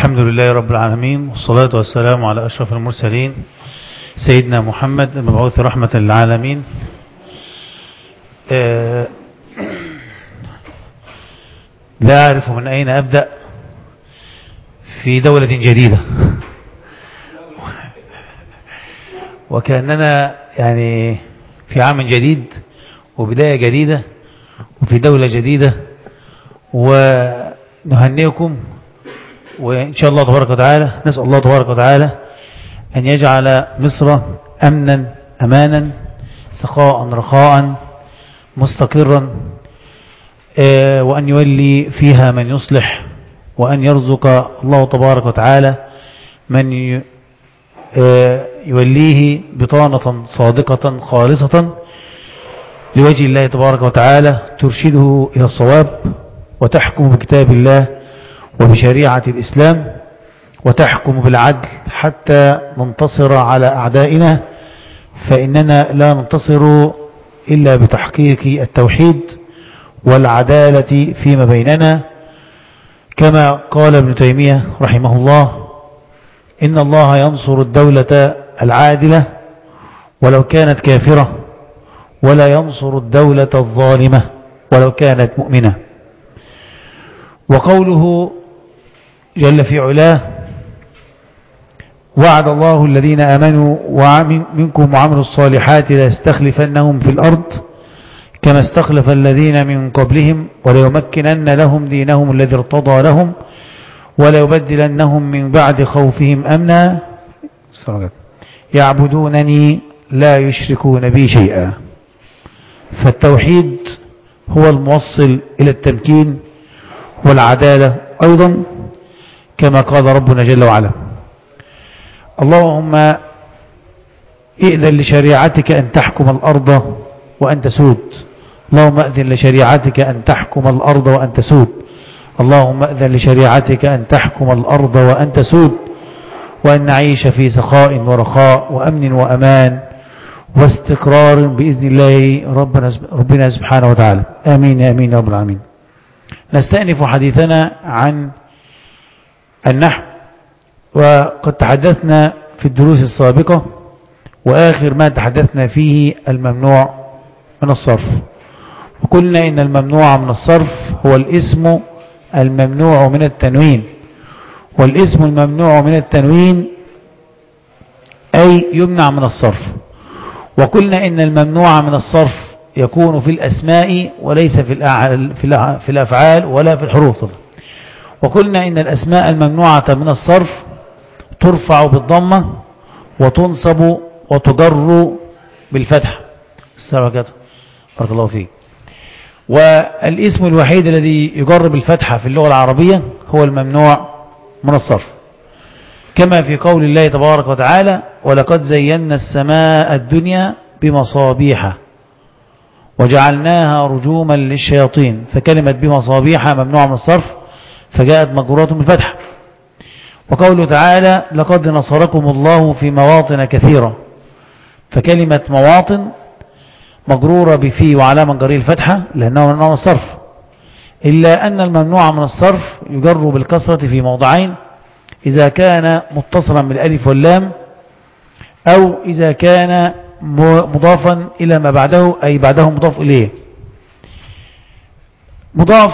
الحمد لله رب العالمين والصلاة والسلام على أشرف المرسلين سيدنا محمد المبعوث رحمة للعالمين آه، لا أعرف من أين أبدأ في دولة جديدة وكأننا يعني في عام جديد وبداية جديدة وفي دولة جديدة ونهنئكم وإن شاء الله تبارك وتعالى نسأل الله تبارك وتعالى أن يجعل مصر أمنا أمانا سخاء رخاء مستقرا وأن يولي فيها من يصلح وأن يرزق الله تبارك وتعالى من يوليه بطانة صادقة خالصة لوجه الله تبارك وتعالى ترشده إلى الصواب وتحكم بكتاب الله وبشريعة الإسلام وتحكم بالعدل حتى ننتصر على أعدائنا فإننا لا ننتصر إلا بتحقيق التوحيد والعدالة فيما بيننا كما قال ابن تيمية رحمه الله إن الله ينصر الدولة العادلة ولو كانت كافرة ولا ينصر الدولة الظالمة ولو كانت مؤمنة وقوله جل في علاه وعد الله الذين آمنوا ومنكم وعملوا الصالحات ليستخلفنهم في الأرض كما استخلف الذين من قبلهم وليمكنن لهم دينهم الذي ارتضى لهم وليبدلنهم من بعد خوفهم أمنا يعبدونني لا يشركون بي شيئا فالتوحيد هو الموصل إلى التمكين والعدالة أيضا كما قال ربنا جل وعلا اللهم ائذن لشريعتك أن تحكم الأرض وأن تسود اللهم أذن لشريعتك أن تحكم الأرض وأن تسود اللهم أذن لشريعتك أن تحكم الأرض وأن تسود وأن نعيش في سخاء ورخاء وأمن وأمان واستقرار بإذن الله ربنا, ربنا سبحانه وتعالى آمين آمين يا رب العالمين نستأنف حديثنا عن النحو وقد تحدثنا في الدروس السابقة وآخر ما تحدثنا فيه الممنوع من الصرف وقلنا إن الممنوع من الصرف هو الاسم الممنوع من التنوين والاسم الممنوع من التنوين أي يمنع من الصرف وقلنا إن الممنوع من الصرف يكون في الأسماء وليس في في الأفعال ولا في الحروف طبعا وقلنا إن الأسماء الممنوعة من الصرف ترفع بالضمة وتنصب وتجر بالفتح بارك الله فيك والاسم الوحيد الذي يجر بالفتحة في اللغة العربية هو الممنوع من الصرف كما في قول الله تبارك وتعالى ولقد زينا السماء الدنيا بمصابيح وجعلناها رجوما للشياطين فكلمة بمصابيح ممنوع من الصرف فجاءت مجرورة بالفتح وقوله تعالى لقد نصركم الله في مواطن كثيرة فكلمة مواطن مجرورة بفي وعلامة جرير الفتحة لأنه ممنوع من الصرف إلا أن الممنوع من الصرف يجر بالكسرة في موضعين إذا كان متصلا بالألف واللام أو إذا كان مضافا إلى ما بعده أي بعده مضاف إليه مضاف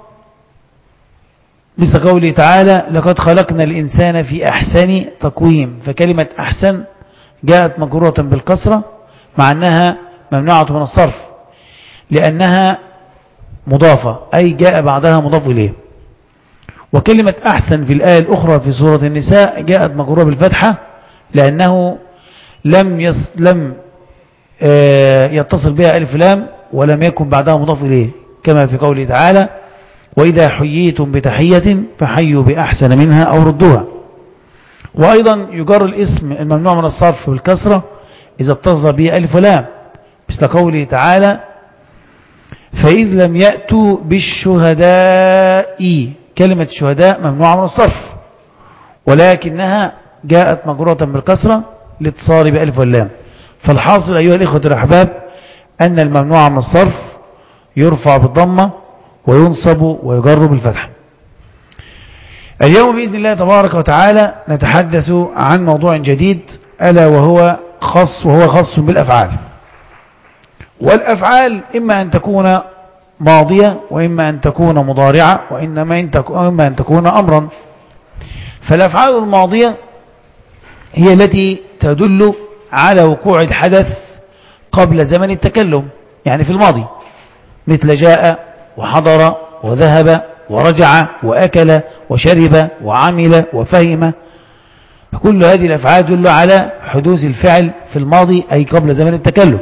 مثل قوله تعالى لقد خلقنا الإنسان في أحسن تقويم فكلمة أحسن جاءت مجرورة بالكسرة مع أنها ممنوعة من الصرف لأنها مضافة أي جاء بعدها مضاف إليه وكلمة أحسن في الآية الأخرى في سورة النساء جاءت مجرورة بالفتحة لأنه لم يص لم يتصل بها ألف لام ولم يكن بعدها مضاف إليه كما في قوله تعالى وإذا حييتم بتحية فحيوا بأحسن منها أو ردوها وأيضا يجر الاسم الممنوع من الصرف بالكسرة إذا اتصل به ألف ولام مثل قوله تعالى فإذ لم يأتوا بالشهداء كلمة شهداء ممنوعة من الصرف ولكنها جاءت مجرورة بالكسرة لاتصال بألف واللام فالحاصل أيها الإخوة الأحباب أن الممنوع من الصرف يرفع بالضمة وينصب ويجر بالفتح اليوم بإذن الله تبارك وتعالى نتحدث عن موضوع جديد ألا وهو خاص وهو خاص بالأفعال والأفعال إما أن تكون ماضية وإما أن تكون مضارعة وإما أن تكون أمرا فالأفعال الماضية هي التي تدل على وقوع الحدث قبل زمن التكلم يعني في الماضي مثل جاء وحضر وذهب ورجع وأكل وشرب وعمل وفهم كل هذه الأفعال تدل على حدوث الفعل في الماضي أي قبل زمن التكلم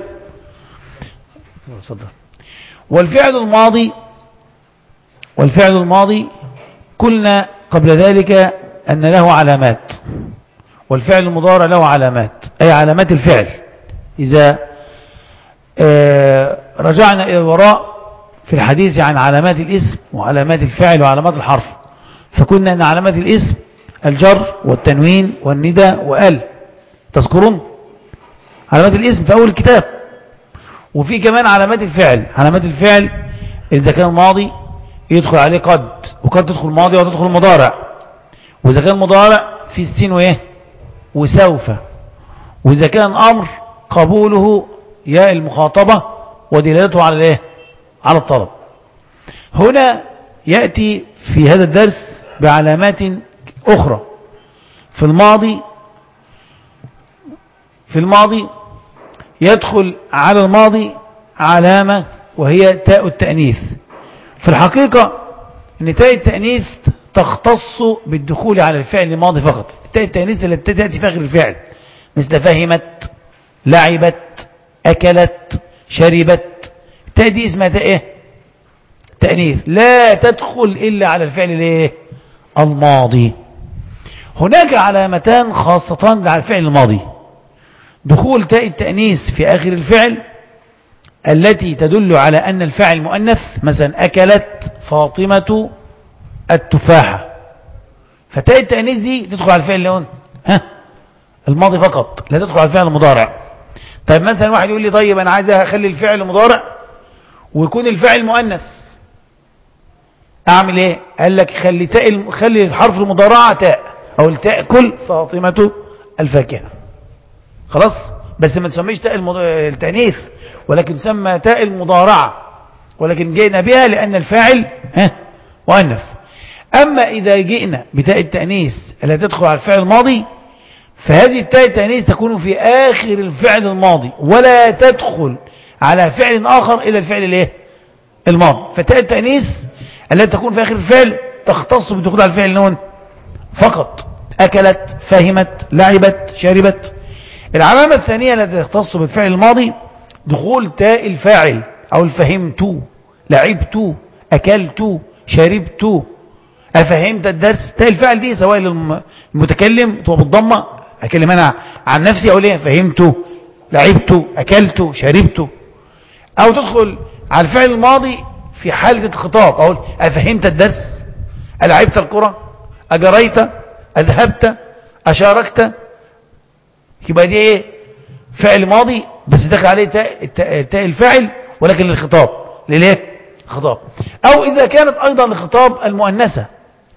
والفعل الماضي والفعل الماضي قلنا قبل ذلك أن له علامات والفعل المضارع له علامات أي علامات الفعل إذا آه، رجعنا إلى الوراء في الحديث عن علامات الاسم وعلامات الفعل وعلامات الحرف فكنا أن علامات الاسم الجر والتنوين والندى وال تذكرون علامات الاسم في أول الكتاب وفي كمان علامات الفعل علامات الفعل إذا كان ماضي يدخل عليه قد وقد تدخل ماضي وتدخل مضارع وإذا كان مضارع في السين وإيه وسوف وإذا كان أمر قبوله ياء المخاطبة ودلالته على الإيه على الطلب هنا يأتي في هذا الدرس بعلامات أخرى في الماضي في الماضي يدخل على الماضي علامة وهي تاء التأنيث في الحقيقة ان تاء التأنيث تختص بالدخول على الفعل الماضي فقط تاء التأنيث التي تأتي في آخر الفعل مثل فهمت لعبت أكلت شربت تاء دي اسمها تاء ايه تأنيث لا تدخل إلا على الفعل الايه الماضي هناك علامتان خاصتان على الفعل الماضي دخول تاء التأنيث في آخر الفعل التي تدل على أن الفاعل مؤنث مثلا أكلت فاطمة التفاحة فتاء التأنيث دي تدخل على الفعل اللي ها الماضي فقط لا تدخل على الفعل المضارع طيب مثلا واحد يقول لي طيب أنا عايز أخلي الفعل مضارع ويكون الفعل مؤنث أعمل إيه قال لك خلي تاء خلي الحرف المضارعة تاء أو التاء كل فاطمة الفاكهة خلاص بس ما تسميش تاء المض... التأنيث ولكن تسمى تاء المضارعة ولكن جئنا بها لأن الفاعل ها مؤنث أما إذا جئنا بتاء التأنيث التي تدخل على الفعل الماضي فهذه التاء التأنيث تكون في آخر الفعل الماضي ولا تدخل على فعل آخر إلى الفعل الايه الماضي فتاء التأنيث التي تكون في آخر الفعل تختص بدخول على الفعل نون فقط أكلت فهمت لعبت شربت العلامة الثانية التي تختص بالفعل الماضي دخول تاء الفاعل أو الفهمت لعبت أكلت شربت أفهمت الدرس تاء الفاعل دي سواء للمتكلم تبقى بالضمة أكلم أنا عن نفسي أقول إيه فهمت لعبت أكلت شربت أو تدخل على الفعل الماضي في حالة الخطاب أقول أفهمت الدرس ألعبت الكرة أجريت أذهبت أشاركت يبقى دي ايه فعل ماضي بس دخل عليه تاء, تاء الفاعل ولكن للخطاب لليه خطاب او اذا كانت ايضا لخطاب المؤنثه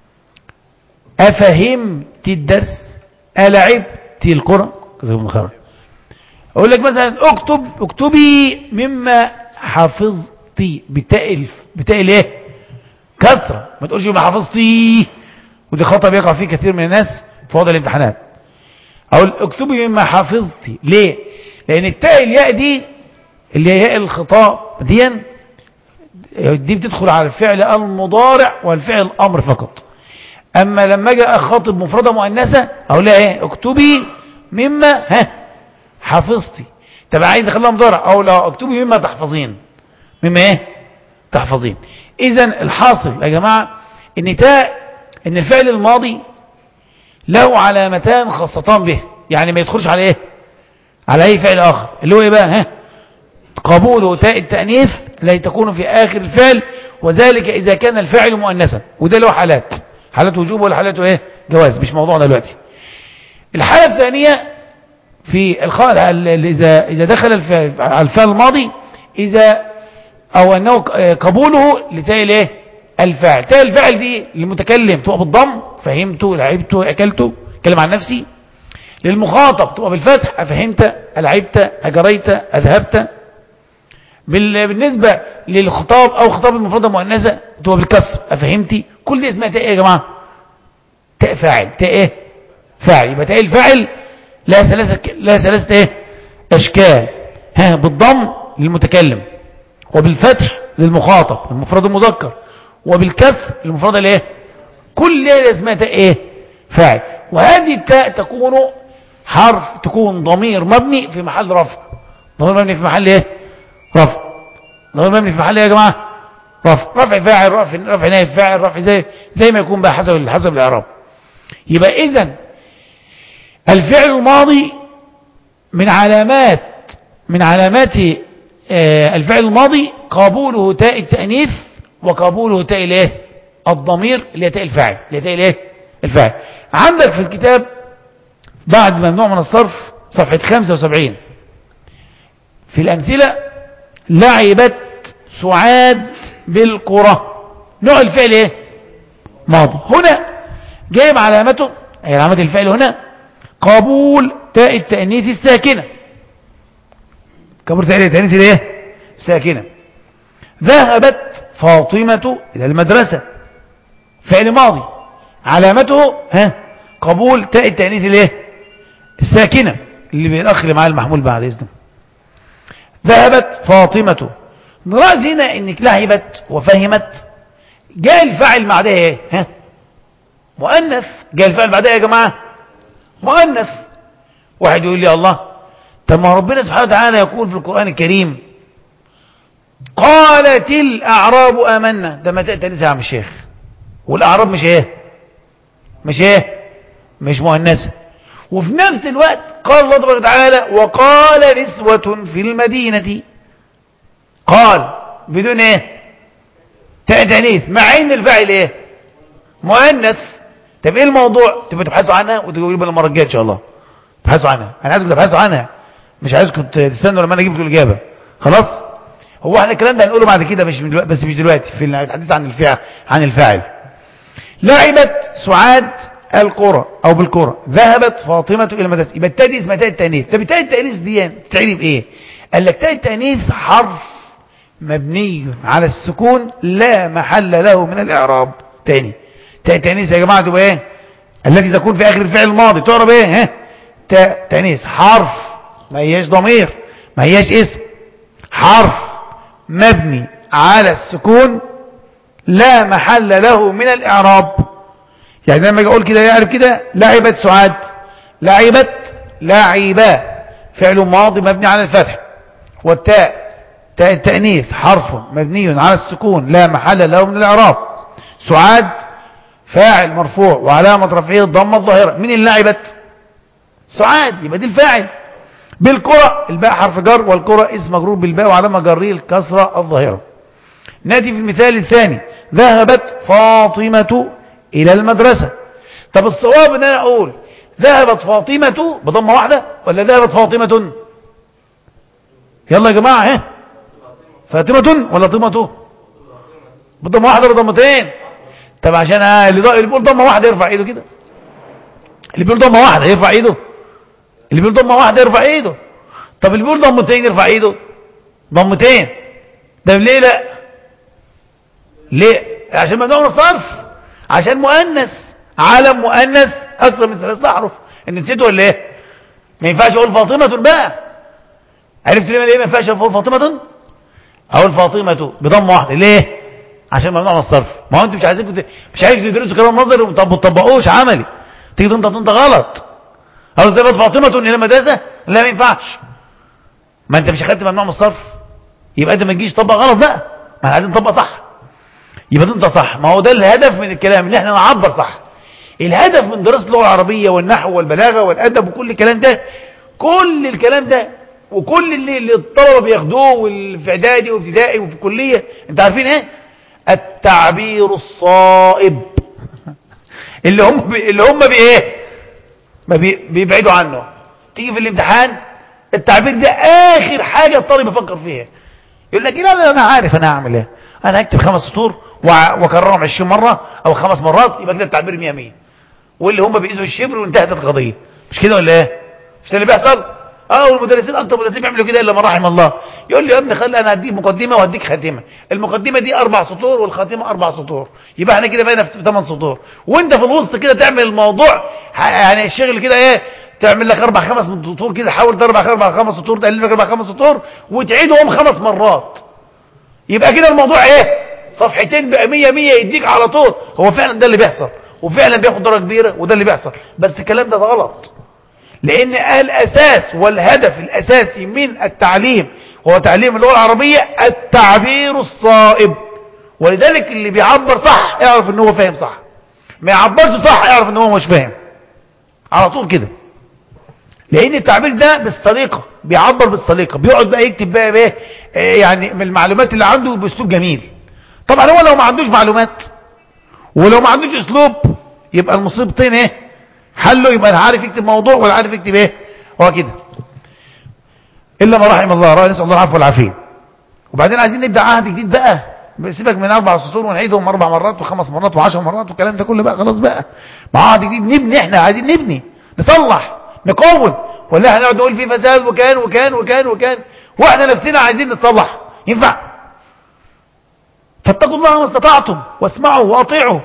افهمت الدرس العبت القرى كذا خير اقول لك مثلا اكتب اكتبي مما حفظتي بتاء بتاء الايه كسره ما تقولش ما حفظتي ودي خطأ بيقع فيه كثير من الناس في وضع الامتحانات اقول اكتبي مما حفظتي ليه لان التاء الياء دي اللي هي ياء الخطاب دي دي بتدخل على الفعل المضارع والفعل الامر فقط اما لما اجي اخاطب مفرده مؤنثه اقول لها ايه اكتبي مما ها حفظتي طب عايز اخليها مضارع اقول اه اكتبي مما تحفظين مما ايه تحفظين اذا الحاصل يا جماعه ان تاء ان الفعل الماضي له علامتان خاصتان به يعني ما يدخلش على ايه على اي فعل اخر اللي هو ايه بقى ها قبول تاء التأنيث لا تكون في آخر الفعل وذلك إذا كان الفاعل مؤنثا وده له حالات حالات وجوب ولا حالات ايه جواز مش موضوعنا دلوقتي الحالة الثانية في الخال إذا إذا دخل على الفعل الماضي إذا أو أنه قبوله لتاء الايه الفاعل تاء الفاعل دي المتكلم تبقى بالضم فهمت لعبت أكلت اتكلم عن نفسي للمخاطب تبقى بالفتح أفهمت ألعبت أجريت أذهبت بالنسبة للخطاب أو خطاب المفردة مؤنثة تبقى بالكسر أفهمتي كل دي اسمها تاء ايه يا جماعة تاء فاعل تاء ايه فاعل يبقى تاء الفاعل لها ثلاثة لها ثلاثة ايه اشكال ها بالضم للمتكلم وبالفتح للمخاطب المفرد المذكر وبالكسر المفرد الايه كل دي اسمها تاء ايه فاعل وهذه التاء تكون حرف تكون ضمير مبني في محل رفع ضمير مبني في محل ايه رفع ضمير مبني في محل ايه يا جماعه رفع رفع فاعل رفع رفع نائب فاعل رفع زي زي ما يكون بقى حسب حسب الاعراب يبقى اذا الفعل الماضي من علامات من علامات آه الفعل الماضي قبوله تاء التأنيث وقبوله تاء الايه الضمير اللي هي تاء الفاعل اللي هي تاء الايه الفاعل عندك في الكتاب بعد ممنوع من الصرف صفحة 75 في الأمثلة لعبت سعاد بالقرى نوع الفعل ايه ماضي هنا جايب علامته اي علامة الفعل هنا قبول تاء التأنيث الساكنة قبول تاء التأنيث الايه الساكنة ذهبت فاطمة إلى المدرسة فعل ماضي علامته ها قبول تاء التأنيث الايه الساكنة اللي بيتأخر معاه المحمول بعد إذنه ذهبت فاطمة نلاحظ هنا انك لعبت وفهمت جاء الفاعل بعدها ايه ها مؤنث جاء الفاعل بعدها يا جماعه مؤنث واحد يقول لي الله طب ما ربنا سبحانه وتعالى يقول في القرآن الكريم قالت الأعراب آمنا ده ما تأتي يا عم الشيخ والأعراب مش ايه مش ايه مش مؤنثة وفي نفس الوقت قال الله تبارك وتعالى وقال نسوة في المدينة قال بدون ايه تأتانيث مع ان الفاعل ايه مؤنث طب ايه الموضوع تبقى تبحثوا عنها وتقولوا لي المره الجايه ان شاء الله تبحثوا عنها انا عايزكم تبحثوا عنها مش عايزكم تستنوا لما انا اجيب لكم الاجابه خلاص هو احنا الكلام ده هنقوله بعد كده مش من دلوقتي بس مش دلوقتي في الحديث عن الفعل عن الفاعل لعبت سعاد القرى او بالقرى ذهبت فاطمه الى المدرسه يبقى التاء دي اسمها تاء التانيث طب التاء التانيث دي تتعرف بايه قال لك تاء التانيث حرف مبني على السكون لا محل له من الاعراب تاني تاء التانيث يا جماعه تبقى ايه التي تكون في اخر الفعل الماضي تعرب ايه ها تاء تانيث حرف ما هياش ضمير ما هياش اسم حرف مبني على السكون لا محل له من الاعراب يعني لما اجي اقول كده يعرف كده لعبت سعاد لعبت لعبا فعل ماضي مبني على الفتح والتاء تاء التأنيث حرف مبني على السكون لا محل له من الإعراب سعاد فاعل مرفوع وعلامة رفعه الضمة الظاهرة من اللي لعبت سعاد يبقى دي الفاعل بالكرة الباء حرف جر والكرة اسم مجرور بالباء وعلامة جريه الكسرة الظاهرة ناتي في المثال الثاني ذهبت فاطمة إلى المدرسة طب الصواب ان انا اقول ذهبت فاطمة بضمة واحدة ولا ذهبت فاطمة يلا يا جماعة ها فاطمة ولا طمة بضمة واحدة ولا ضمتين طب عشان اللي بيقول ضمة واحدة يرفع ايده كده اللي بيقول ضمة واحدة يرفع ايده اللي بيقول ضمة واحدة يرفع ايده طب اللي بيقول ضمتين يرفع ايده ضمتين ده ليه لا ليه عشان ممنوع من الصرف عشان مؤنث علم مؤنث اصلا من ثلاث احرف ان نسيته ولا ايه ما ينفعش اقول فاطمه بقى عرفت ليه ليه ما ينفعش اقول فاطمه اقول فاطمه بضمه واحده ليه عشان ممنوع من الصرف ما هو انتوا مش عايزين مش عايز تدرسوا كلام نظري وما تطبقوش عملي تيجي انت انت غلط او ذهبت فاطمه الى المدرسه لا ما ينفعش ما انت مش اخدت ممنوع من الصرف يبقى انت ما تجيش تطبق غلط بقى ما احنا عايزين نطبق صح يبقى انت صح ما هو ده الهدف من الكلام ان احنا نعبر صح الهدف من دراسه اللغه العربيه والنحو والبلاغه والادب وكل الكلام ده كل الكلام ده وكل اللي, اللي الطلبه بياخدوه في اعدادي وابتدائي وفي كليه انت عارفين ايه التعبير الصائب اللي هم بي اللي هم بايه ما بي بيبعدوا عنه تيجي في الامتحان التعبير ده اخر حاجه الطالب يفكر فيها يقول لك لا لا انا عارف انا هعمل ايه انا هكتب خمس سطور واكررهم 20 مره او خمس مرات يبقى كده التعبير 100 100 واللي هم بيقيسوا الشبر وانتهت القضيه مش كده ولا ايه مش ده اللي بيحصل اه والمدرسين اكتر مدرسين بيعملوا كده الا من رحم الله يقول لي يا ابني خلي انا هديك مقدمه وهديك خاتمه المقدمه دي اربع سطور والخاتمه اربع سطور يبقى احنا كده بقينا في ثمان سطور وانت في الوسط كده تعمل الموضوع يعني الشغل كده ايه تعمل لك اربع خمس سطور كده حاول تربع اربع خمس سطور تالف لك اربع خمس سطور وتعيدهم خمس مرات يبقى كده الموضوع ايه صفحتين بقى 100 100 يديك على طول هو فعلا ده اللي بيحصل وفعلا بياخد درجه كبيره وده اللي بيحصل بس الكلام ده غلط لان الاساس والهدف الاساسي من التعليم هو تعليم اللغه العربيه التعبير الصائب ولذلك اللي بيعبر صح يعرف ان هو فاهم صح ما يعبرش صح يعرف ان هو مش فاهم على طول كده لان التعبير ده بالسليقه بيعبر بالسليقه بيقعد بقى يكتب بقى بايه يعني من المعلومات اللي عنده باسلوب جميل طبعا هو لو ما عندوش معلومات ولو ما عندوش اسلوب يبقى المصيبتين ايه حله يبقى لا عارف يكتب موضوع ولا عارف يكتب ايه هو كده الا ما رحم الله نسال الله العفو والعافيه وبعدين عايزين نبدا عهد جديد بقى سيبك من اربع سطور ونعيدهم اربع مرات وخمس مرات وعشر مرات والكلام ده كله بقى خلاص بقى مع عهد جديد نبني احنا عايزين نبني نصلح نقوم ولا احنا نقعد نقول في فساد وكان وكان وكان وكان واحنا نفسنا عايزين نتصلح ينفع فاتقوا الله ما استطعتم واسمعوا واطيعوا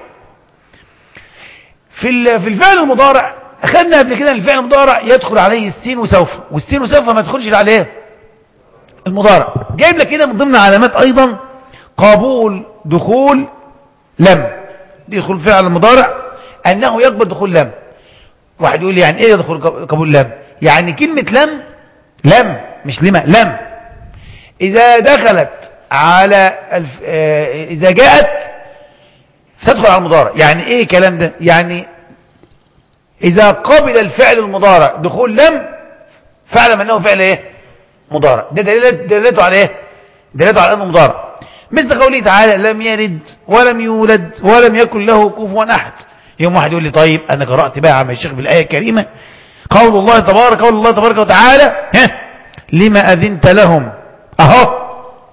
في في الفعل المضارع اخذنا قبل كده الفعل المضارع يدخل عليه السين وسوف والسين وسوف ما يدخلش عليه المضارع جايب لك كده من ضمن علامات ايضا قبول دخول لم يدخل فعل المضارع انه يقبل دخول لم واحد يقول لي يعني ايه يدخل قبول لم يعني كلمة لم لم مش لما لم اذا دخلت على الف... آه اذا جاءت تدخل على المضارع يعني ايه الكلام ده يعني اذا قبل الفعل المضارع دخول لم فاعلم انه فعل ايه مضارع ده دليل دلالته على ايه دلالته على انه مضارع مثل قوله تعالى لم يلد ولم يولد ولم يكن له كفوا احد يوم واحد يقول لي طيب انا قرات بقى عم الشيخ بالايه الكريمه قول الله تبارك قول الله تبارك وتعالى ها لما اذنت لهم اهو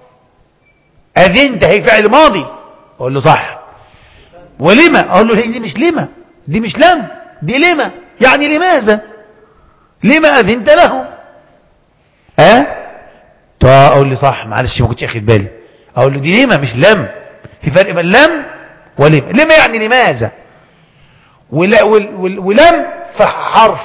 اذنت هي فعل ماضي اقول له صح ولما اقول له هي دي مش لما دي مش لم دي لما يعني لماذا لما اذنت لهم ها طب اقول لي صح معلش ما كنتش اخد بالي اقول له دي لما مش لم في فرق بين لم ولما لما يعني لماذا ولا ولم فحرف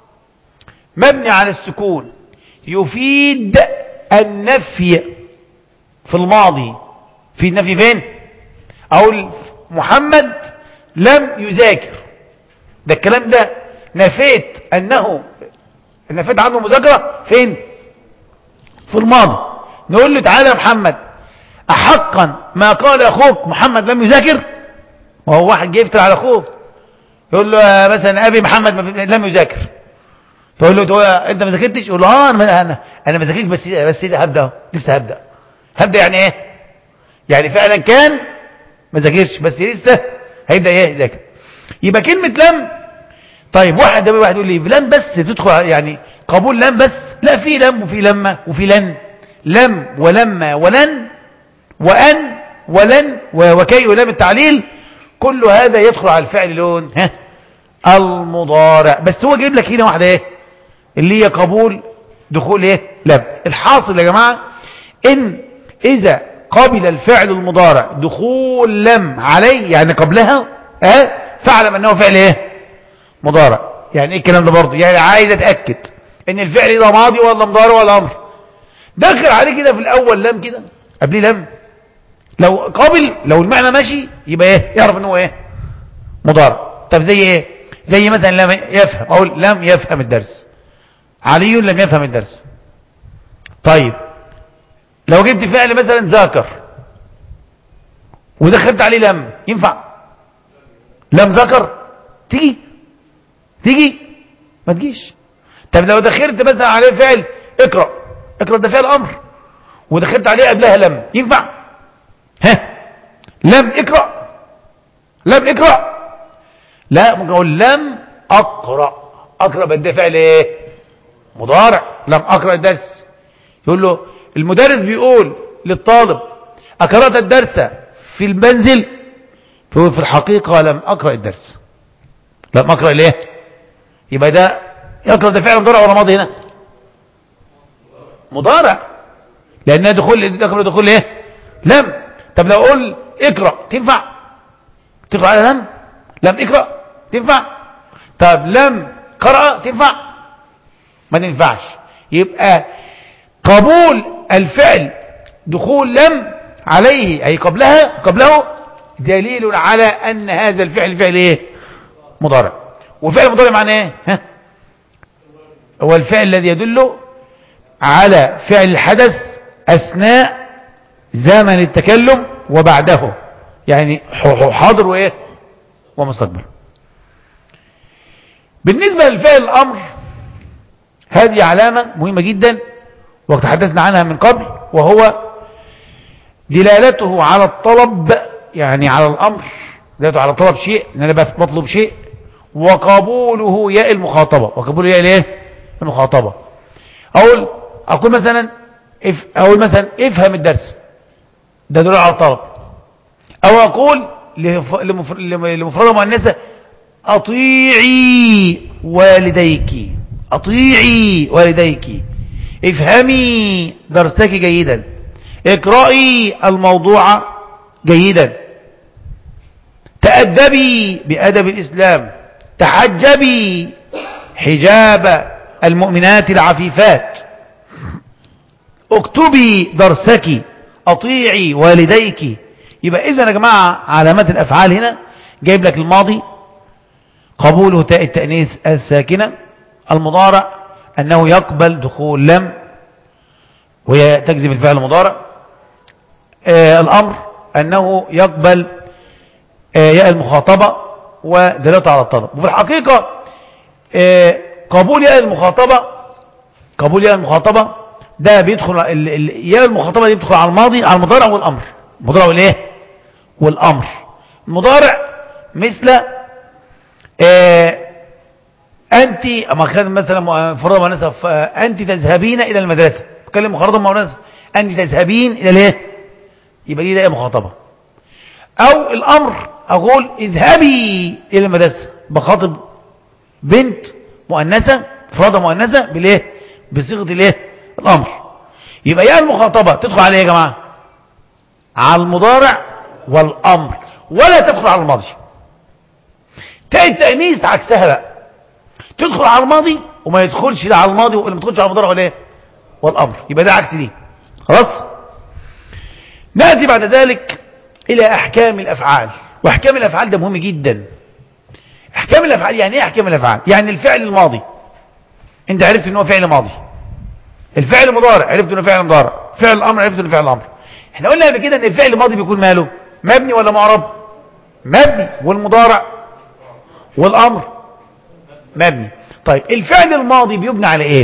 مبني على السكون يفيد النفي في الماضي في النفي فين اقول محمد لم يذاكر ده الكلام ده نفيت انه نفيت عنه مذاكرة فين في الماضي نقول له تعالى يا محمد احقا ما قال اخوك محمد لم يذاكر وهو واحد جاي يفتر على اخوه يقول له مثلا ابي محمد لم يذاكر تقول له تقول انت ما ذاكرتش يقول له اه انا انا انا ما ذاكرتش بس بس ده هبدا لسه هبدا هبدا يعني ايه يعني فعلا كان ما ذاكرش بس لسه هيبدا ايه يذاكر يبقى كلمه لم طيب واحد ده واحد يقول لي لم بس تدخل يعني قبول لم بس لا في لم وفي لما وفي لن لم ولما ولن وان ولن وكي ولام التعليل كل هذا يدخل على الفعل لون ها المضارع بس هو جايب لك هنا واحده ايه اللي هي قبول دخول ايه لم الحاصل يا جماعه ان اذا قبل الفعل المضارع دخول لم عليه يعني قبلها ها فاعلم انه فعل ايه مضارع يعني ايه الكلام ده برضه يعني عايز اتاكد ان الفعل ده ماضي ولا مضارع ولا امر دخل عليه كده في الاول لم كده قبليه لم لو قابل لو المعنى ماشي يبقى ايه يعرف ان هو ايه مضارع طب زي ايه زي مثلا لم يفهم اقول لم يفهم الدرس علي لم يفهم الدرس طيب لو جبت فعل مثلا ذاكر ودخلت عليه لم ينفع لم ذكر تيجي تيجي ما تجيش طب لو دخلت مثلا عليه فعل اقرا اقرا ده فعل امر ودخلت عليه قبلها لم ينفع ها لم اقرا لم اقرا لا ممكن اقول لم اقرا اقرا بدي فعل ايه مضارع لم اقرا الدرس يقول له المدرس بيقول للطالب اقرات الدرس في المنزل فهو في الحقيقه لم اقرا الدرس لم اقرأ ليه يبقى ده يقرأ ده فعل مضارع ولا ماضي هنا مضارع لأنها دخول دخول دخول ايه لم طب لو اقول اقرأ تنفع تقرأ على لم لم اقرأ تنفع طب لم قرأ تنفع ما تنفعش يبقى قبول الفعل دخول لم عليه أي قبلها قبله دليل على أن هذا الفعل فعل ايه مضارع وفعل مضارع معناه ايه ها هو الفعل الذي يدل على فعل الحدث أثناء زمن التكلم وبعده يعني حاضر وإيه ومستقبل بالنسبة للفعل الأمر هذه علامة مهمة جدا وقد تحدثنا عنها من قبل وهو دلالته على الطلب يعني على الأمر دلالته على طلب شيء ان انا بطلب شيء وقبوله ياء المخاطبة وقبوله ياء الايه المخاطبة اقول اقول مثلا اف اقول مثلا افهم الدرس ده دليل على الطلب او اقول لمفردة مؤنثة اطيعي والديك اطيعي والديك افهمي درسك جيدا اقرأي الموضوع جيدا تأدبي بأدب الإسلام تحجبي حجاب المؤمنات العفيفات اكتبي درسك اطيعي والديك يبقى اذا يا جماعة علامات الافعال هنا جايب لك الماضي قبوله تاء التأنيث الساكنة المضارع انه يقبل دخول لم وهي تجزم الفعل المضارع آه الامر انه يقبل آه ياء المخاطبة ودلالته على الطلب وفي الحقيقة آه قبول ياء المخاطبة قبول ياء المخاطبة ده بيدخل ياء المخاطبة دي بتدخل على الماضي على المضارع والأمر المضارع والايه والأمر المضارع مثل آه أنت أما كان مثلا فرضا مؤنثة أنت تذهبين إلى المدرسة بتكلم مخاطبة مؤنثة أنت تذهبين إلى الايه يبقى دي ده مخاطبة أو الأمر أقول اذهبي إلى المدرسة بخاطب بنت مؤنثة فرضة مؤنثة بالايه بصيغة الايه الامر يبقى يا المخاطبة تدخل على ايه يا جماعة على المضارع والامر ولا تدخل على الماضي تاء التأنيث عكسها بقى تدخل على الماضي وما يدخلش لا على الماضي ولا ما تدخلش على المضارع ولا ايه والامر يبقى ده عكس دي خلاص نأتي بعد ذلك الى احكام الافعال واحكام الافعال ده مهم جدا احكام الافعال يعني ايه احكام الافعال يعني الفعل الماضي انت عرفت ان هو فعل ماضي الفعل المضارع عرفت انه فعل مضارع فعل الامر عرفت انه فعل امر احنا قلنا قبل كده ان الفعل الماضي بيكون ماله مبني ولا معرب مبني والمضارع والامر مبني طيب الفعل الماضي بيبنى على ايه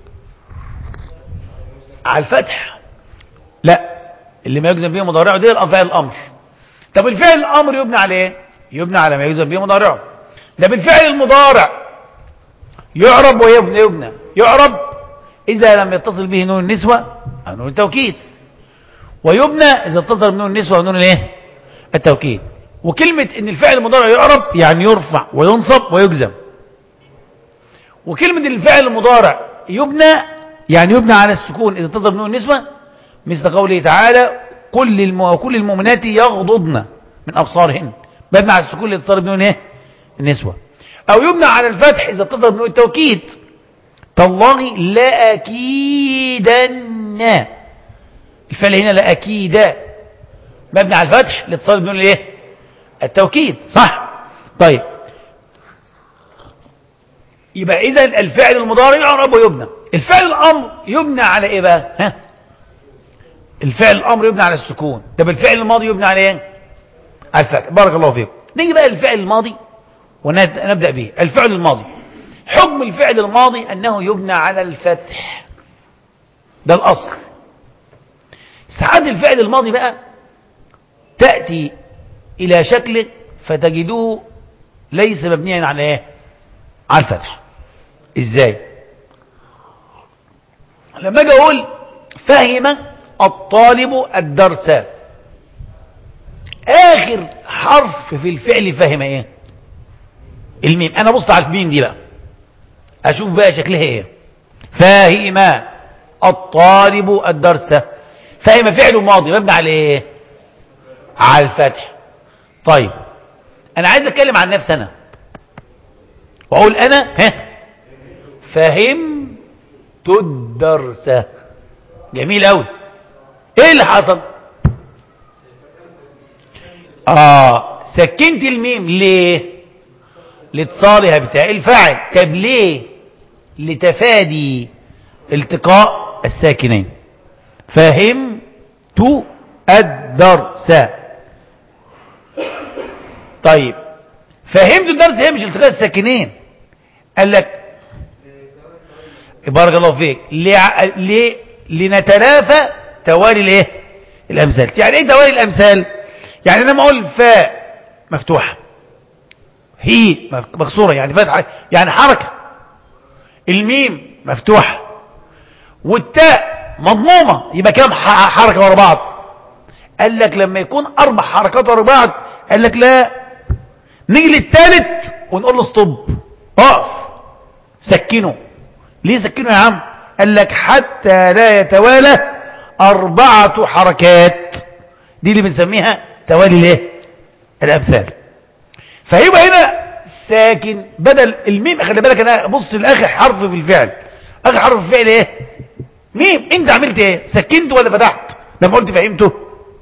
على الفتح لا اللي ما يجزم به مضارعه دي فعل الامر طب الفعل الامر يبنى على ايه يبنى على ما يجزم به مضارعه ده بالفعل المضارع يعرب ويبنى يبنى يعرب إذا لم يتصل به نون النسوة أو نون التوكيد ويبنى إذا اتصل بنون النسوة أو نون الايه التوكيد وكلمة إن الفعل المضارع يعرب يعني يرفع وينصب ويجزم وكلمة الفعل المضارع يبنى يعني يبنى على السكون إذا اتصل بنون النسوة مثل قوله تعالى كل الم... كل المؤمنات يغضضن من أبصارهن مبنى على السكون اللي اتصل بنون ايه النسوة أو يبنى على الفتح إذا اتصل بنون التوكيد تالله لأكيدن الفعل هنا لأكيد مبني على الفتح الاتصال بنقول ايه التوكيد صح طيب يبقى اذا الفعل المضارع يعرب ويبنى الفعل الامر يبنى على ايه بقى ها الفعل الامر يبنى على السكون طب الفعل الماضي يبنى على ايه على الفتح بارك الله فيكم نيجي بقى للفعل الماضي ونبدا به الفعل الماضي حكم الفعل الماضي أنه يبنى على الفتح ده الأصل ساعات الفعل الماضي بقى تأتي إلى شكله فتجدوه ليس مبنيا على ايه على الفتح ازاي لما اجي اقول فهم الطالب الدرس اخر حرف في الفعل فهم ايه الميم انا بص على الميم دي بقى اشوف بقى شكلها ايه فاهم الطالب الدرس فاهم فعل ماضي مبني على ايه على الفتح طيب انا عايز اتكلم عن نفسي انا واقول انا ها فهمت الدرس جميل قوي ايه اللي حصل اه سكنت الميم ليه لاتصالها بتاع الفاعل طب ليه لتفادي التقاء الساكنين فهمت الدرس طيب فهمت الدرس هي مش التقاء الساكنين قال لك بارك الله فيك ليه ليه لنتلافى توالي الايه الامثال يعني ايه توالي الامثال يعني انا ما اقول فاء مفتوحه هي مكسوره يعني فتحه يعني حركه الميم مفتوحه والتاء مضمومه يبقى كام حركه ورا بعض قال لك لما يكون اربع حركات ورا بعض قال لك لا نيجي للثالث ونقول له ستوب اقف سكنه ليه سكنه يا عم قال لك حتى لا يتوالى أربعة حركات دي اللي بنسميها توالي الايه الأمثال فيبقى هنا ساكن بدل الميم خلي بالك انا بص لاخر حرف في الفعل اخر حرف في الفعل ايه ميم انت عملت ايه سكنت ولا فتحت لما قلت فهمته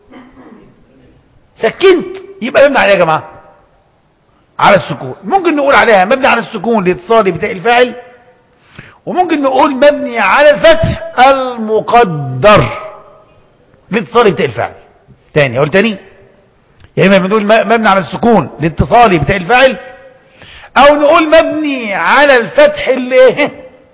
سكنت يبقى مبني عليها يا جماعه على السكون ممكن نقول عليها مبني على السكون لاتصال بتاء الفاعل وممكن نقول مبني على الفتح المقدر لاتصال بتاء الفاعل تاني اقول تاني يا اما بنقول مبني على السكون لاتصال بتاء الفاعل او نقول مبني على الفتح اللي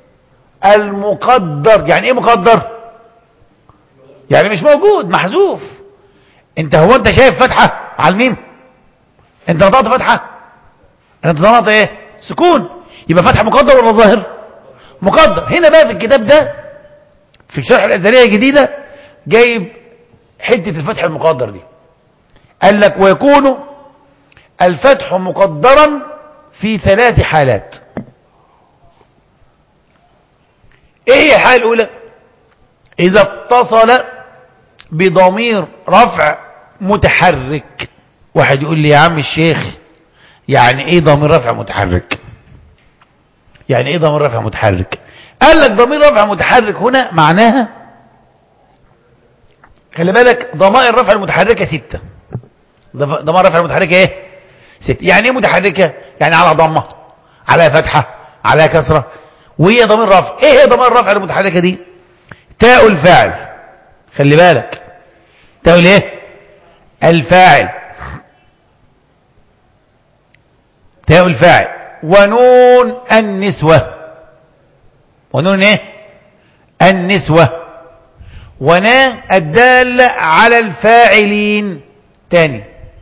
المقدر يعني ايه مقدر يعني مش موجود محذوف انت هو انت شايف فتحة على الميم انت نطقت فتحة انت نطقت ايه سكون يبقى فتحة مقدر ولا ظاهر مقدر هنا بقى في الكتاب ده في شرح الازلية الجديدة جايب حتة الفتح المقدر دي قال لك ويكون الفتح مقدرا في ثلاث حالات ايه هي الحالة الاولى اذا اتصل بضمير رفع متحرك واحد يقول لي يا عم الشيخ يعني ايه ضمير رفع متحرك يعني ايه ضمير رفع متحرك قال لك ضمير رفع متحرك هنا معناها خلي بالك ضمائر رفع المتحركة ستة ضمائر رفع المتحركة ايه ستة يعني ايه متحركة يعني على ضمة على فتحة على كسرة وهي ضمير رفع ايه هي ضمائر الرفع المتحركة دي تاء الفاعل خلي بالك تاء الايه الفاعل تاء الفاعل ونون النسوة ونون ايه النسوة ونا الدالة على الفاعلين تاني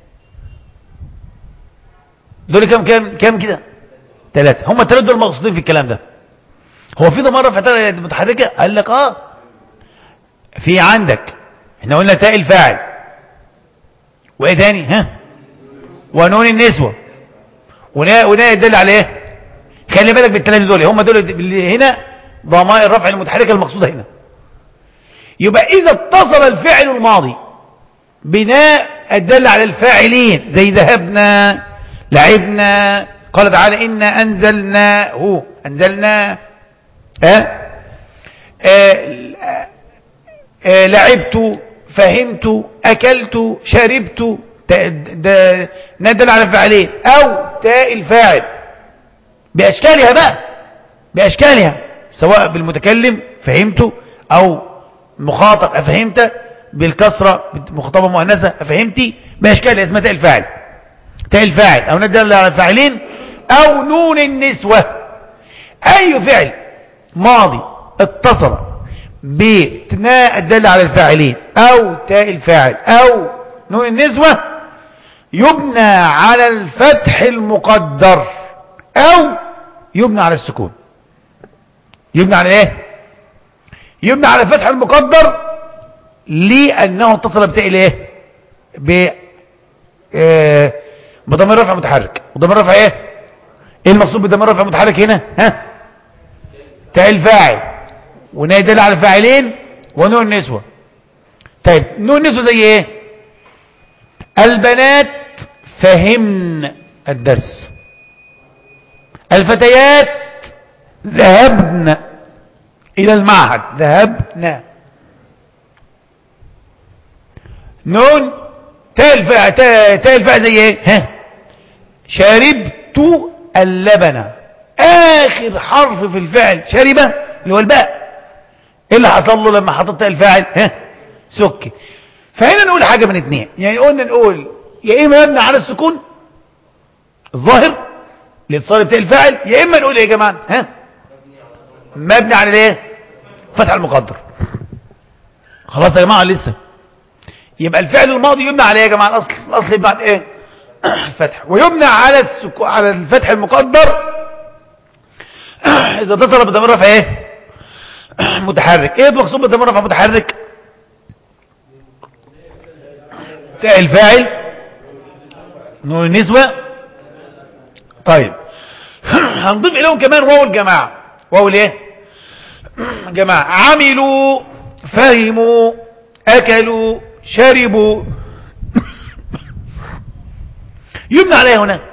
دول كم كم كم كده ثلاثة هم الثلاثة دول مقصودين في الكلام ده هو في ضمائر رفع متحركة قال لك اه في عندك احنا قلنا تاء الفاعل وايه تاني ها ونون النسوة ونا ونا يدل على ايه خلي بالك بالثلاثه دول هم دول اللي هنا ضمائر الرفع المتحركه المقصوده هنا يبقى اذا اتصل الفعل الماضي بناء الدل على الفاعلين زي ذهبنا لعبنا قال تعالى إنا أنزلناه أنزلنا أه؟ أه أه لعبت فهمت أكلت شربت ندل على الفاعلين أو تاء الفاعل بأشكالها بقى بأشكالها سواء بالمتكلم فهمت أو مخاطب أفهمت بالكسرة مخاطبة مؤنثة أفهمتي بأشكالها اسمها تاء الفاعل تاء الفاعل أو ندل على الفاعلين أو نون النسوة أي فعل ماضي اتصل بتناء الدل على الفاعلين أو تاء الفاعل أو نون النسوة يبنى على الفتح المقدر أو يبنى على السكون يبنى على ايه يبنى على الفتح المقدر لأنه اتصل بتاء الايه ب آه بضمير رفع متحرك وضمير رفع ايه ايه المقصود بضمير رفع متحرك هنا ها تاء الفاعل وناء يدل على الفاعلين ونون النسوة طيب نون النسوة زي ايه البنات فهمن الدرس الفتيات ذهبن إلى المعهد ذهبنا نون تاء الفاء تاء الفاء زي ايه ها شربت اللبن اخر حرف في الفعل شرب اللي هو الباء ايه اللي حصل له لما حطيت الفاعل ها سكي فهنا نقول حاجه من اتنين يعني قلنا نقول يا اما مبني على السكون الظاهر لاتصال بتاع الفاعل يا اما نقول ايه يا جماعه ها مبني على الايه فتح المقدر خلاص يا جماعه لسه يبقى الفعل الماضي يبنى على ايه يا جماعه الاصل الاصل يبنى على ايه الفتح ويبنى على السكو... على الفتح المقدر اذا اتصل بضمير رفع ايه متحرك ايه المقصود بضمير رفع متحرك تاء الفاعل نون النسوه طيب هنضيف اليهم كمان واو الجماعه واو الايه جماعه عملوا فهموا اكلوا شربوا يبنى عليه هنا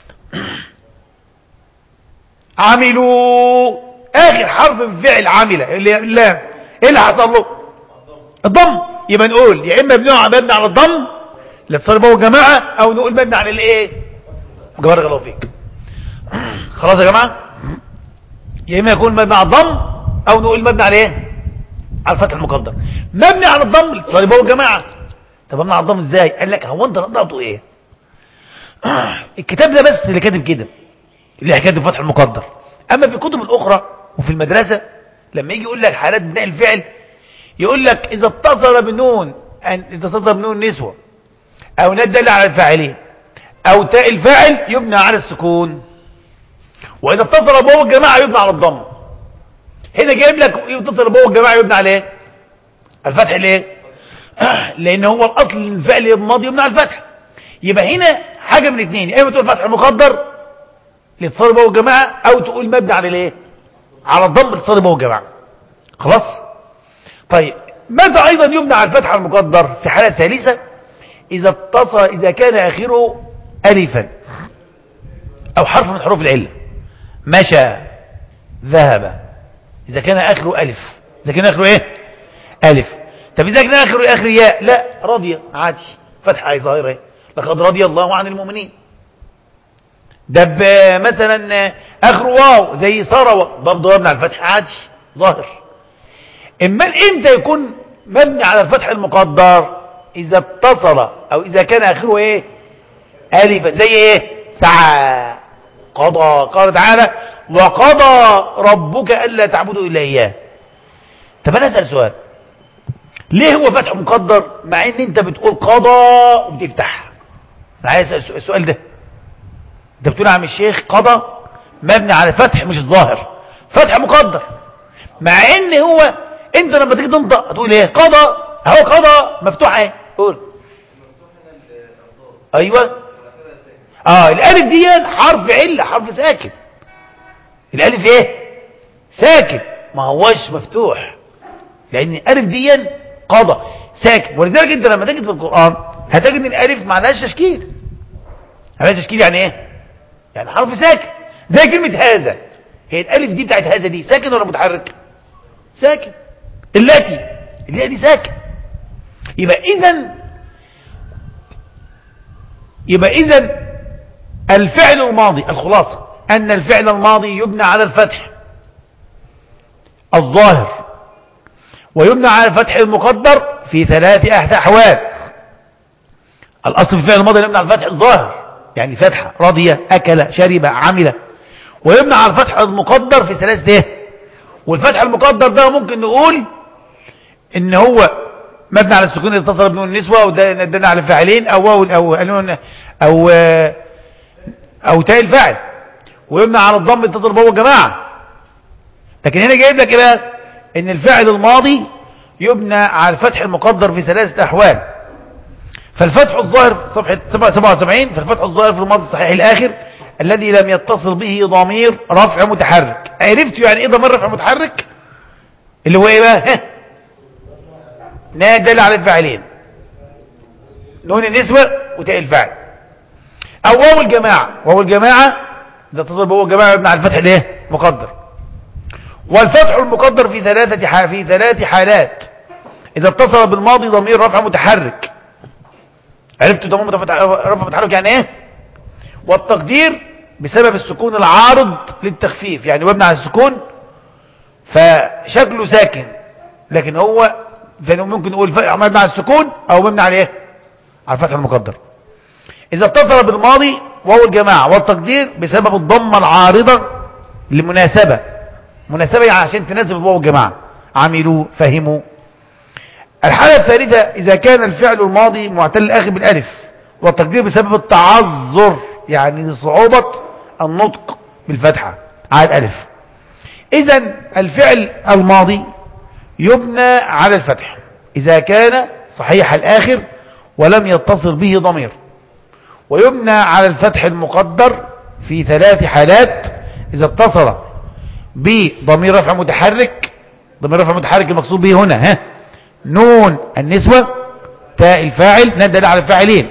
عملوا اخر حرف في فعل عمل اللي اللام ايه اللي حصل له الضم يبقى نقول يا اما مبني على الضم لاتصال به جماعه او نقول مبني على الايه بارك الله فيك خلاص يا جماعه يا اما يكون مبني على الضم او نقول مبني على ايه على الفتح المقدر مبني على الضم لاتصال به جماعه طب مبني على الضم ازاي قال لك هو انت نقطه ايه الكتاب ده بس اللي كاتب كده اللي كاتب فتح المقدر اما في الكتب الاخرى وفي المدرسه لما يجي يقول لك حالات بناء الفعل يقول لك اذا اتصل بنون ان اذا اتصل بنون نسوه او ندل على الفاعلين او تاء الفاعل يبنى على السكون واذا اتصل بواو الجماعه يبنى على الضم هنا جايب لك يتصل بواو الجماعه يبنى على ايه الفتح ليه لان هو الاصل الفعل الماضي يبنى على الفتح يبقى هنا حاجه من اثنين يا اما تقول فتح مقدر لاتصال بواو الجماعه او تقول مبني على الايه على الضم لاتصال بواو الجماعه خلاص طيب ماذا ايضا يبنى على الفتح المقدر في حاله ثالثه اذا اتصل اذا كان اخره الفا او حرف من حروف العله مشى ذهب اذا كان اخره الف اذا كان اخره ايه الف طب اذا كان اخره اخر ياء لا راضيه عادي فتح اي ظاهره ايه لقد رضي الله عن المؤمنين دب مثلا اخر واو زي ثروه برضه مبني على الفتح عادي ظاهر اما امتى يكون مبني على الفتح المقدر اذا اتصل او اذا كان اخره ايه الفا زي ايه سعى قضى قال تعالى وقضى ربك الا تعبدوا الا اياه طب انا اسال سؤال ليه هو فتح مقدر مع ان انت بتقول قضى وبتفتح انا عايز السؤال ده انت بتقول يا عم الشيخ قضى مبني على فتح مش الظاهر فتح مقدر مع ان هو انت لما تيجي تنطق هتقول ايه قضى اهو قضى مفتوح اهي قول ايوه اه الالف دي حرف عله حرف ساكن الالف ايه ساكن ما هوش مفتوح لان الالف دي قضى ساكن ولذلك انت لما تجد في القران هتجد ان الالف ما لهاش تشكيل معناها تشكيل يعني ايه يعني حرف ساكن زي كلمه هذا هي الالف دي بتاعت هذا دي ساكن ولا متحرك ساكن التي اللي دي ساكن يبقى اذا يبقى اذا الفعل الماضي الخلاصه ان الفعل الماضي يبنى على الفتح الظاهر ويبنى على الفتح المقدر في ثلاث احوال الاصل في الفعل الماضي يبنى على الفتح الظاهر يعني فتحه رضي اكل شرب عمل ويبنى على الفتح المقدر في ثلاثه ايه والفتح المقدر ده ممكن نقول ان هو مبني على السكون اللي اتصل بنون النسوه او دل على الفاعلين او واو او او او, أو تاء الفاعل ويبنى على الضم اتصل بهو الجماعه لكن هنا جايب لك بقى ان الفعل الماضي يبنى على الفتح المقدر في ثلاثه احوال فالفتح الظاهر صفحه 77 فالفتح الظاهر في الماضي الصحيح الاخر الذي لم يتصل به ضمير رفع متحرك عرفتوا يعني ايه ضمير رفع متحرك اللي هو ايه بقى نادل على الفاعلين نون النسوة وتاء الفاعل او واو الجماعة واو الجماعة اذا اتصل بواو الجماعة يبنى على الفتح الايه مقدر والفتح المقدر في ثلاثة في ثلاث حالات اذا اتصل بالماضي ضمير رفع متحرك عرفتوا ضمير رفع متحرك يعني ايه والتقدير بسبب السكون العارض للتخفيف يعني مبني على السكون فشكله ساكن لكن هو ممكن نقول مبني على السكون او مبني على ايه على الفتح المقدر اذا اتصل بالماضي وهو الجماعة والتقدير بسبب الضمة العارضة لمناسبة مناسبة يعني عشان تناسب الواو الجماعة عملوا فهموا الحالة الثالثة إذا كان الفعل الماضي معتل الآخر بالألف والتقدير بسبب التعذر يعني صعوبة النطق بالفتحة على الألف إذا الفعل الماضي يبنى على الفتح إذا كان صحيح الآخر ولم يتصل به ضمير ويبنى على الفتح المقدر في ثلاث حالات إذا اتصل بضمير رفع متحرك ضمير رفع متحرك المقصود به هنا ها نون النسوة تاء الفاعل ندل على الفاعلين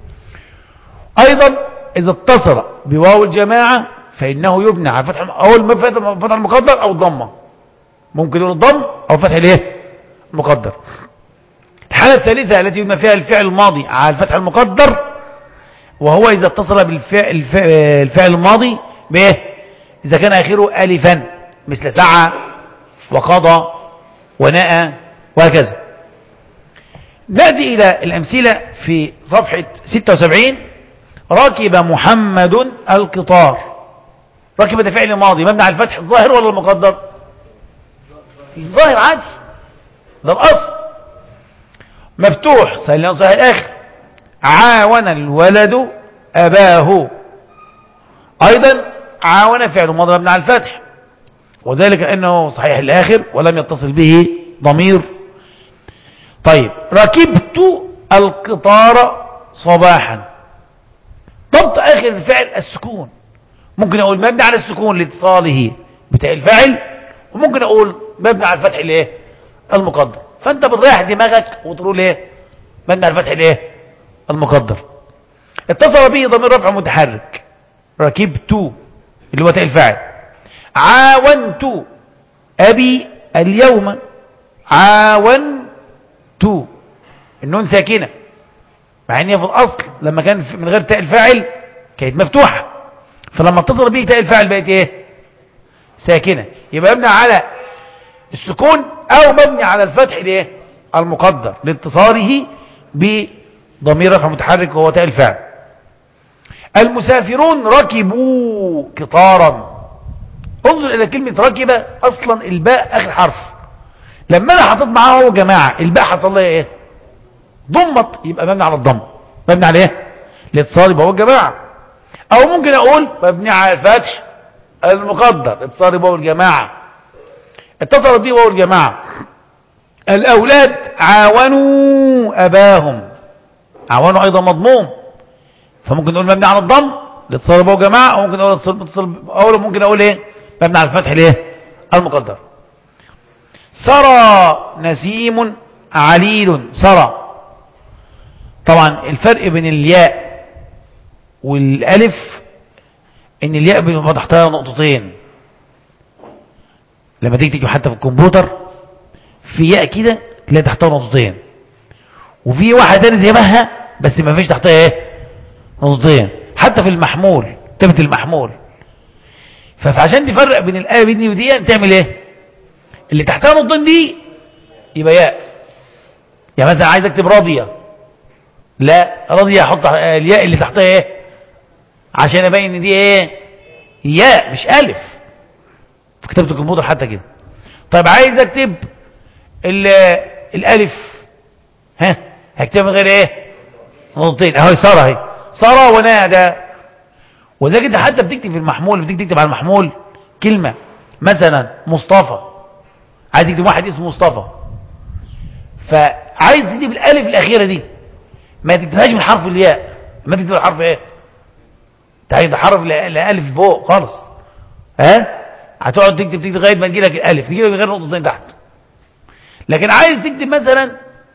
أيضا إذا اتصل بواو الجماعة فإنه يبنى على فتح أو الفتح المقدر أو الضمة ممكن يقول الضم أو فتح الايه المقدر الحالة الثالثة التي يبنى فيها الفعل الماضي على الفتح المقدر وهو إذا اتصل بالفعل الفعل الماضي بإيه إذا كان آخره ألفا مثل سعى وقضى ونأى وهكذا نأتي إلى الأمثلة في صفحة 76 ركب محمد القطار ركب ده فعل ماضي مبني على الفتح الظاهر ولا المقدر الظاهر عادي ده الأصل مفتوح سهل صحيح الآخر عاون الولد أباه أيضا عاون فعل ماضي مبني على الفتح وذلك أنه صحيح الآخر ولم يتصل به ضمير طيب ركبت القطار صباحا ضبط آخر الفعل السكون ممكن أقول مبني على السكون لاتصاله بتاع الفاعل وممكن أقول مبني على الفتح الايه المقدر فأنت بتريح دماغك وتقول ايه مبني على الفتح الايه المقدر اتصل به ضمير رفع متحرك ركبت اللي هو تاء الفاعل عاونت أبي اليوم عاونت النون ساكنة مع ان هي في الأصل لما كان من غير تاء الفاعل كانت مفتوحة فلما اتصل به تاء الفاعل بقت ايه ساكنة يبقى مبني على السكون او مبني على الفتح الايه المقدر لاتصاله بضمير رفع متحرك وهو تاء الفاعل المسافرون ركبوا قطارا انظر الى كلمة ركب اصلا الباء اخر حرف لما انا حطيت معاه هو جماعة الباء حصل لها ايه ضمت يبقى مبني على الضم مبني على ايه الاتصال يبقى هو الجماعة او ممكن اقول مبني على الفتح المقدر اتصال يبقى هو الجماعة اتصلت به وهو الجماعة الاولاد عاونوا اباهم عاونوا ايضا مضموم فممكن نقول مبني على الضم الاتصال يبقى هو جماعة او ممكن اقول اتصال او ممكن اقول ايه مبني على الفتح الايه المقدر سرى نسيم عليل سرى طبعا الفرق بين الياء والالف ان الياء بيبقى تحتها نقطتين لما تيجي تكتب حتى في الكمبيوتر في ياء كده تلاقي تحتها نقطتين وفي واحد تاني زي بها بس ما فيش تحتها ايه نقطتين حتى في المحمول كتابة المحمول فعشان تفرق بين الآية دي ودي تعمل ايه اللي تحتها نقطتين دي يبقى ياء يعني مثلا عايز اكتب راضية لا راضية احط الياء اللي تحتها ايه عشان ابين ان دي ايه ياء مش الف في كتابة الكمبيوتر حتى كده طيب عايز اكتب الالف ها هكتبها من غير ايه نقطتين اهو سارة اهي سارة ونادى وذلك انت حتى بتكتب في المحمول بتيجي تكتب على المحمول كلمة مثلا مصطفى عايز تكتب واحد اسمه مصطفى فعايز تكتب الالف الاخيرة دي ما تكتبهاش من حرف الياء ما تكتب الحرف ايه تعيد حرف لألف فوق خالص ها هتقعد تكتب تكتب لغايه ما تجي لك الالف تجي لك غير نقطتين تحت لكن عايز تكتب مثلا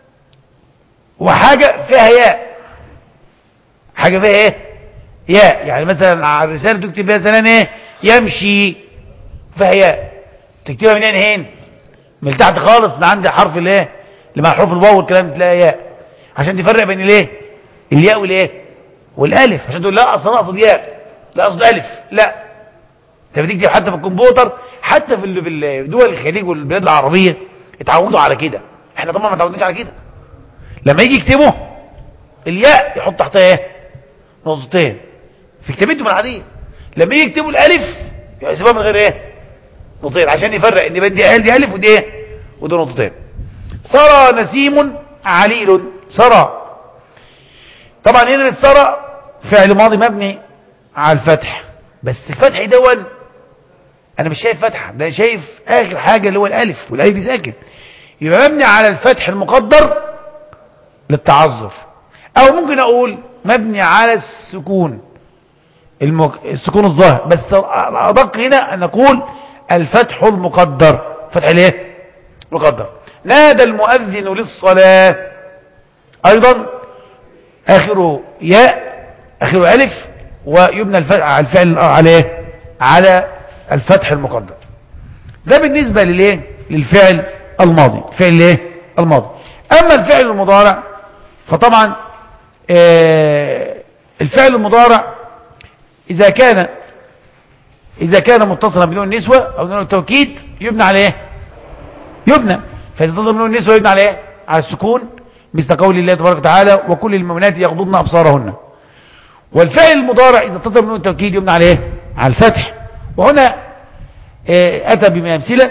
وحاجه فيها ياء حاجه فيها ايه ياء يعني مثلا على الرساله تكتب مثلا ايه يمشي فيها ياء تكتبها منين هين من تحت خالص من عند حرف الايه اللي مع حروف الواو والكلام تلاقي ياء عشان تفرق بين الايه الياء والايه والالف عشان تقول لا اصل انا اقصد ياء لا اقصد الف لا انت بتكتب حتى في الكمبيوتر حتى في في دول الخليج والبلاد العربيه اتعودوا على كده احنا طبعا ما اتعودناش على كده لما يجي يكتبوا الياء يحط تحتها ايه نقطتين في كتابتهم العاديه لما يجي يكتبوا الالف يحسبوها من غير ايه نقطتين عشان يفرق ان دي دي الف ودي ايه ودي نقطتين سرى نسيم عليل سرى طبعا هنا سرى فعل ماضي مبني على الفتح بس الفتح دون انا مش شايف فتحه ده شايف اخر حاجه اللي هو الالف والالف دي ساكن يبقى مبني على الفتح المقدر للتعذر او ممكن اقول مبني على السكون المك... السكون الظاهر بس الادق هنا ان نقول الفتح المقدر فتح الايه مقدر نادى المؤذن للصلاه ايضا اخره ياء اخره الف ويبنى الفعل عليه على الفتح المقدر ده بالنسبة للايه للفعل الماضي الفعل الايه الماضي اما الفعل المضارع فطبعا آه الفعل المضارع اذا كان اذا كان متصلا بنون النسوة او نون التوكيد يبنى على ايه يبنى فاذا اتصل بنون النسوة يبنى على ايه على السكون مثل قول الله تبارك وتعالى وكل المؤمنات يغضضن ابصارهن والفعل المضارع اذا اتصل بنون التوكيد يبنى على ايه على الفتح وهنا أتى بأمثلة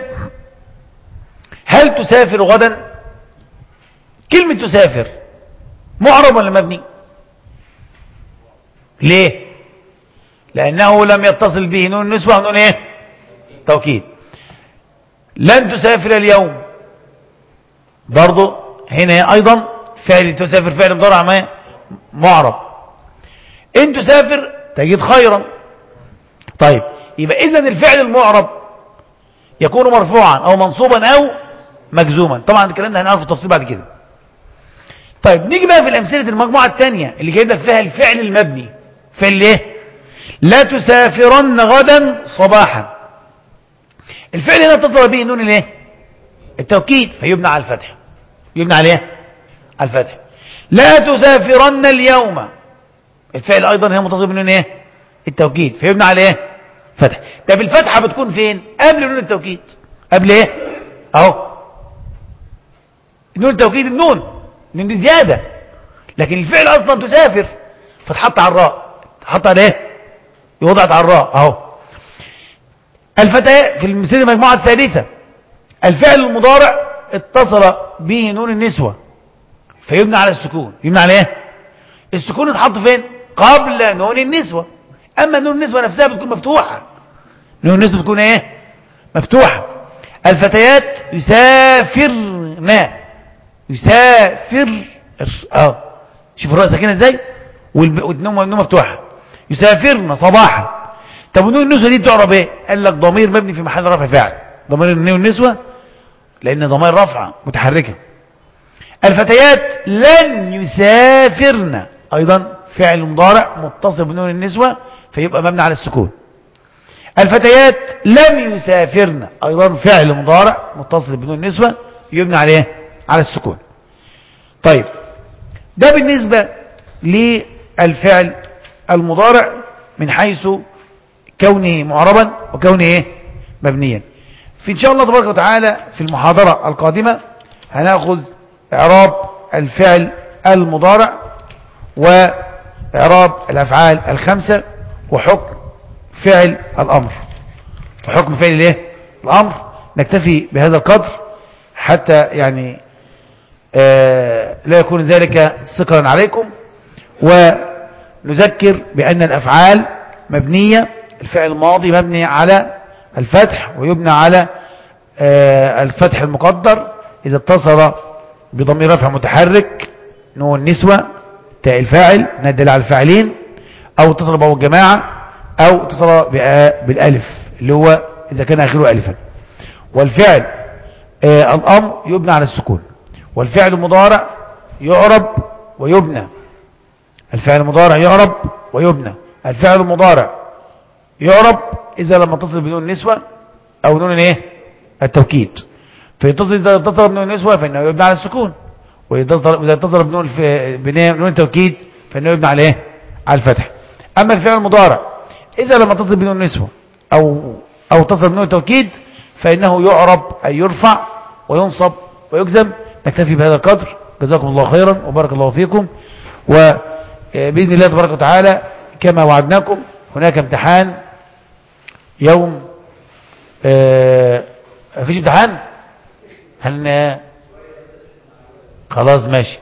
هل تسافر غدا كلمة تسافر معرب ولا مبني ليه لأنه لم يتصل به نون النسوة ونون ايه توكيد لن تسافر اليوم برضو هنا أيضا فعل تسافر فعل مضارع معرب إن تسافر تجد خيرا طيب يبقى إذا الفعل المعرب يكون مرفوعا أو منصوبا أو مجزوما طبعا الكلام ده هنعرفه التفصيل بعد كده طيب نيجي بقى في الأمثلة المجموعة الثانية اللي جايب لك فيها الفعل المبني فعل ايه لا تسافرن غدا صباحا الفعل هنا اتصل به نون الايه التوكيد فيبنى على الفتح يبنى على ايه على الفتح لا تسافرن اليوم الفعل ايضا هنا متصل بنون ايه التوكيد فيبنى على ايه فتح طب الفتحه بتكون فين قبل نون التوكيد قبل ايه اهو نون التوكيد النون نون دي زياده لكن الفعل اصلا تسافر فتحط على الراء تحط على ايه وضعت على الراء اهو الفتاة في المثال المجموعة الثالثة الفعل المضارع اتصل به نون النسوة فيبنى على السكون يبنى على ايه السكون اتحط فين قبل نون النسوة اما نون النسوة نفسها بتكون مفتوحة نون النسوة بتكون ايه مفتوحة الفتيات يسافرن يسافر اه شوف الراء ساكنه ازاي والنوم والنوم مفتوحه يسافرن صباحا طب ونون النسوة دي بتعرب ايه قال لك ضمير مبني في محل رفع فاعل ضمير النون النسوة لان ضمير رفع متحركة الفتيات لن يسافرن ايضا فعل مضارع متصل بنون النسوة فيبقى مبني على السكون الفتيات لم يسافرن ايضا فعل مضارع متصل بنون النسوة يبنى عليه على السكون طيب ده بالنسبة للفعل المضارع من حيث كونه معربا وكونه ايه مبنيا في ان شاء الله تبارك وتعالى في المحاضرة القادمة هناخذ اعراب الفعل المضارع واعراب الافعال الخمسة وحكم فعل الامر وحكم فعل الايه الامر نكتفي بهذا القدر حتى يعني آه لا يكون ذلك ثقلا عليكم ونذكر بأن الأفعال مبنية الفعل الماضي مبني على الفتح ويبنى على آه الفتح المقدر إذا اتصل بضمير رفع متحرك نون النسوة تاء الفاعل ندل على الفاعلين أو اتصل بأو الجماعة أو اتصل بالألف اللي هو إذا كان آخره ألفا والفعل آه الأمر يبنى على السكون والفعل المضارع يعرب ويبنى الفعل المضارع يعرب ويبنى الفعل المضارع يعرب إذا لم تصل بنون النسوة أو نون الايه التوكيد فيتصل إذا اتصل بنون النسوة فإنه يبنى على السكون وإذا اتصل بنون بنون التوكيد فإنه يبنى على ايه على الفتح أما الفعل المضارع إذا لم تصل بنون النسوة أو أو اتصل بنون التوكيد فإنه يعرب أي يرفع وينصب ويجزم نكتفي بهذا القدر جزاكم الله خيرا وبارك الله فيكم وبإذن الله تبارك وتعالى كما وعدناكم هناك امتحان يوم آه فيش امتحان هل خلاص ماشي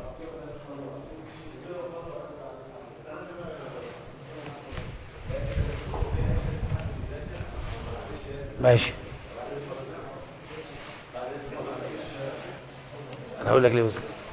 ماشي انا هقول لك ليه وصل